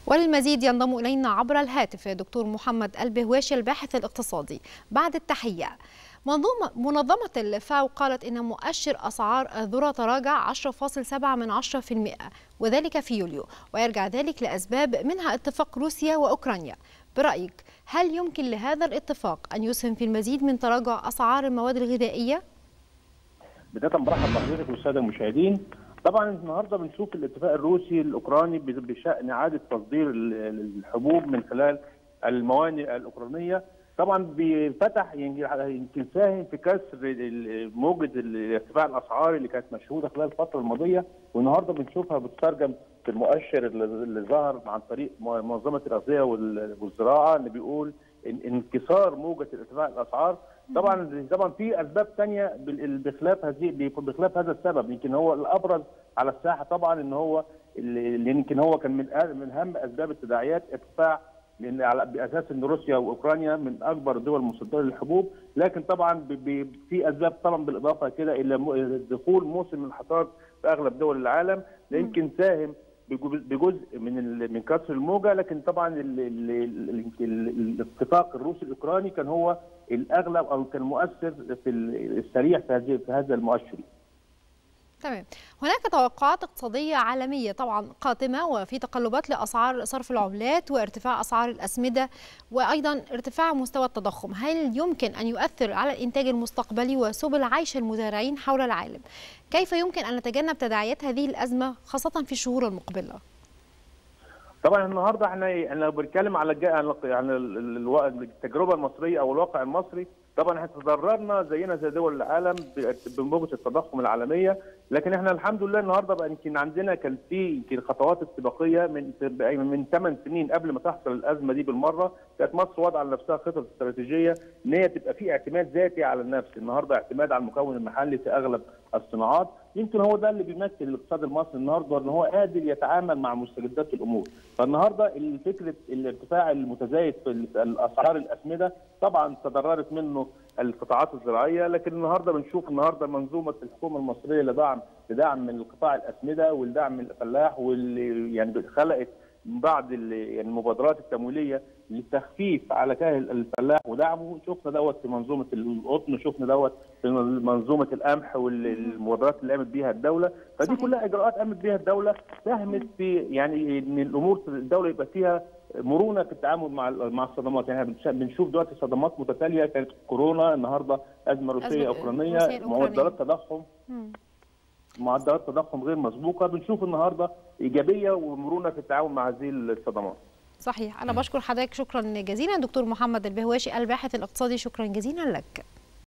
وللمزيد ينضم إلينا عبر الهاتف دكتور محمد البهواشي الباحث الاقتصادي بعد التحية منظومة منظمة الفاو قالت إن مؤشر أسعار الذرة تراجع 10.7 من 10% وذلك في يوليو ويرجع ذلك لأسباب منها اتفاق روسيا وأوكرانيا برأيك هل يمكن لهذا الاتفاق أن يسهم في المزيد من تراجع أسعار المواد الغذائية؟ بدايه برحب بحضرتك والساده المشاهدين طبعا النهارده بنشوف الاتفاق الروسي الاوكراني بشان اعاده تصدير الحبوب من خلال الموانئ الاوكرانيه طبعا بيفتح يمكن ساهم في كسر موجه ارتفاع الاسعار اللي كانت مشهوده خلال الفتره الماضيه والنهارده بنشوفها بتترجم في المؤشر اللي ظهر عن طريق منظمه الاغذيه والزراعه اللي بيقول إن انكسار موجه ارتفاع الاسعار طبعا طبعا في اسباب ثانيه بخلاف هذه بخلاف هذا السبب يمكن هو الابرز على الساحه طبعا ان هو اللي يمكن هو كان من من اهم اسباب التداعيات ارتفاع لان على باساس ان روسيا واوكرانيا من اكبر دول مصدره للحبوب لكن طبعا في اسباب طبعا بالاضافه كده الى دخول موسم الحصاد في اغلب دول العالم ده يمكن ساهم بجزء من من كسر الموجه لكن طبعا الاتفاق الروسي الاوكراني كان هو الاغلب او كان مؤثر في السريع في هذا المؤشر تمام هناك توقعات اقتصادية عالمية طبعا قاتمة وفي تقلبات لأسعار صرف العملات وارتفاع أسعار الأسمدة وأيضا ارتفاع مستوى التضخم هل يمكن أن يؤثر على الإنتاج المستقبلي وسبل عيش المزارعين حول العالم كيف يمكن أن نتجنب تداعيات هذه الأزمة خاصة في الشهور المقبلة طبعا النهارده احنا لو بنتكلم على يعني التجربه المصريه او الواقع المصري طبعا احنا تضررنا زينا زي دول العالم بموجه التضخم العالميه لكن احنا الحمد لله النهارده بقى يمكن عندنا كان في يمكن خطوات استباقيه من من 8 سنين قبل ما تحصل الازمه دي بالمره كانت مصر واضعه لنفسها خطط استراتيجيه ان هي تبقى في اعتماد ذاتي على النفس النهارده اعتماد على المكون المحلي في اغلب الصناعات يمكن هو ده اللي بيمثل الاقتصاد المصري النهارده ان هو قادر يتعامل مع مستجدات الامور فالنهارده فكره الارتفاع المتزايد في الاسعار الاسمده طبعا تضررت منه القطاعات الزراعيه لكن النهارده بنشوف النهارده منظومه الحكومه المصريه لدعم لدعم من القطاع الاسمده والدعم من الفلاح واللي يعني خلقت بعض يعني المبادرات التمويليه للتخفيف على كاهل الفلاح ودعمه شفنا دوت في منظومه القطن شفنا دوت في منظومه القمح والمبادرات اللي قامت بيها الدوله فدي صحيح. كلها اجراءات قامت بيها الدوله ساهمت في يعني ان الامور في الدوله يبقى فيها مرونه في التعامل مع مع الصدمات يعني بنشوف دلوقتي صدمات متتاليه كانت كورونا النهارده ازمه روسيه اوكرانيه معدلات تضخم معدلات تضخم غير مسبوقه بنشوف النهارده ايجابيه ومرونه في التعامل مع هذه الصدمات صحيح انا بشكر حضرتك شكرا جزيلا دكتور محمد البهواشي الباحث الاقتصادي شكرا جزيلا لك